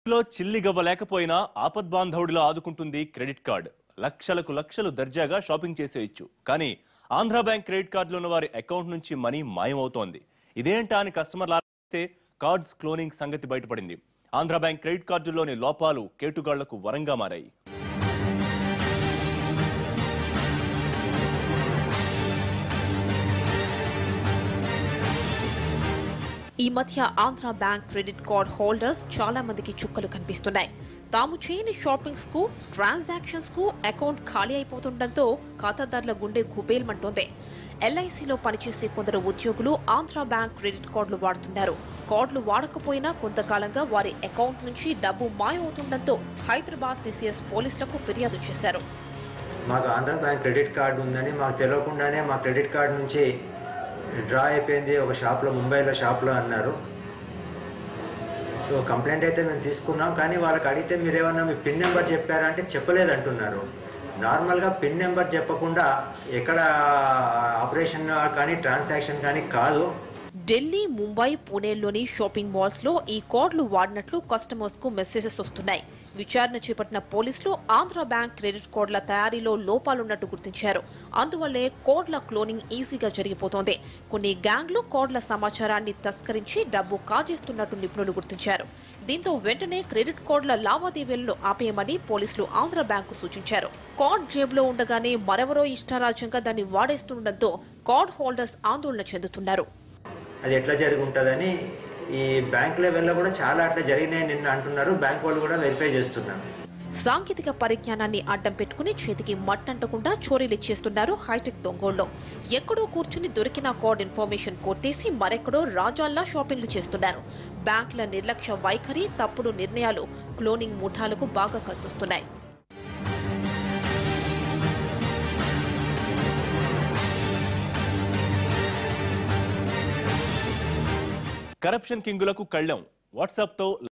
లో చిల్లిగవ్వ లేకపోయినా ఆపద్బాంధవుడిలో ఆదుకుంటుంది క్రెడిట్ కార్డ్ లక్షలకు లక్షలు దర్జాగా షాపింగ్ చేసేయచ్చు కానీ ఆంధ్ర బ్యాంక్ క్రెడిట్ కార్డులో ఉన్న వారి అకౌంట్ నుంచి మనీ మాయమవుతోంది ఇదేంటా అని కస్టమర్లు ఆలోచిస్తే కార్డ్స్ క్లోనింగ్ సంగతి బయటపడింది ఆంధ్ర బ్యాంక్ క్రెడిట్ కార్డుల్లోని లోపాలు కేటుగాళ్లకు వరంగా మారాయి ఈ మధ్య Andhra bank credit card holders చాలా మందికి చుక్కలు కనిపిస్తున్నాయి తాము చేయని షాపింగ్స్ కు ట్రాన్సాక్షన్స్ కు అకౌంట్ ఖాళీ అయిపోతుండటంతో ఖాతాదారుల గుండె గుబేల్మంటోంది ఎల్ఐసిలో పనిచేసే కొందరు ఉద్యోగులు ఆంధ్ర బ్యాంక్ క్రెడిట్ కార్డులు వాడుతున్నారు కార్డులు వాడకపోయినా కొంతకాలంగా వారి అకౌంట్ నుంచి డబ్బు మాయమవుతుండటంతో హైదరాబాద్ సిసిఎస్ పోలీసులకు ఫిర్యాదు చేశారు మాకు ఆంధ్ర బ్యాంక్ క్రెడిట్ కార్డు ఉందని మాకు తెలియకుండానే మా క్రెడిట్ కార్డు నుంచి డ్రా అయిపోయింది ఒక షాప్లో ముంబైలో షాప్లో అన్నారు సో కంప్లైంట్ అయితే మేము తీసుకున్నాం కానీ వాళ్ళకి అడిగితే మీరు ఏమన్నా మీ పిన్ నెంబర్ చెప్పారా అంటే చెప్పలేదు అంటున్నారు నార్మల్గా పిన్ నెంబర్ చెప్పకుండా ఎక్కడ ఆపరేషన్ కానీ ట్రాన్సాక్షన్ కానీ కాదు ఢిల్లీ ముంబై పూణేలోని షాపింగ్ మాల్స్ లో ఈ కోడ్లు వాడినట్లు కస్టమర్స్ కు మెసేజెస్ వస్తున్నాయి విచారణ చేపట్టిన పోలీసులు ఆంధ్ర బ్యాంక్ క్రెడిట్ కోడ్ల తయారీలో లోపాలున్నట్టు గుర్తించారు అందువల్లే కోడ్ల క్లోనింగ్ ఈజీగా జరిగిపోతోంది కొన్ని గ్యాంగ్లు కోడ్ల సమాచారాన్ని తస్కరించి డబ్బు కాజేస్తున్నట్టు నిపుణులు గుర్తించారు దీంతో వెంటనే క్రెడిట్ కోడ్ల లావాదేవీలను ఆపేయమని పోలీసులు ఆంధ్ర బ్యాంకు సూచించారు కార్డ్ జేబులో ఉండగానే మరెవరో ఇష్టారాజ్యంగా దాన్ని వాడేస్తుండటంతో కార్డ్ హోల్డర్స్ ఆందోళన చెందుతున్నారు అది ఎట్లా జరిగి ఉంటుందని ఈ బ్యాంక్ లెవెల్లో కూడా చాలా అట్లా జరిగినాయి నిన్న అంటున్నారు బ్యాంక్ వాళ్ళు కూడా వెరిఫై చేస్తున్నారు సాంకేతిక పరిజ్ఞానాన్ని అడ్డం పెట్టుకుని చేతికి మట్టంటకుండా చోరీలు ఇచ్చేస్తున్నారు హైటెక్ దొంగోళ్ళు ఎక్కడో కూర్చుని దొరికిన కోడ్ ఇన్ఫర్మేషన్ కొట్టేసి మరెక్కడో రాజాల్లా షాపింగ్లు చేస్తున్నారు బ్యాంకుల నిర్లక్ష్య వైఖరి తప్పుడు నిర్ణయాలు క్లోనింగ్ ముఠాలకు బాగా కలిసొస్తున్నాయి కరప్షన్ కింగులకు కళ్ళం వాట్సాప్తో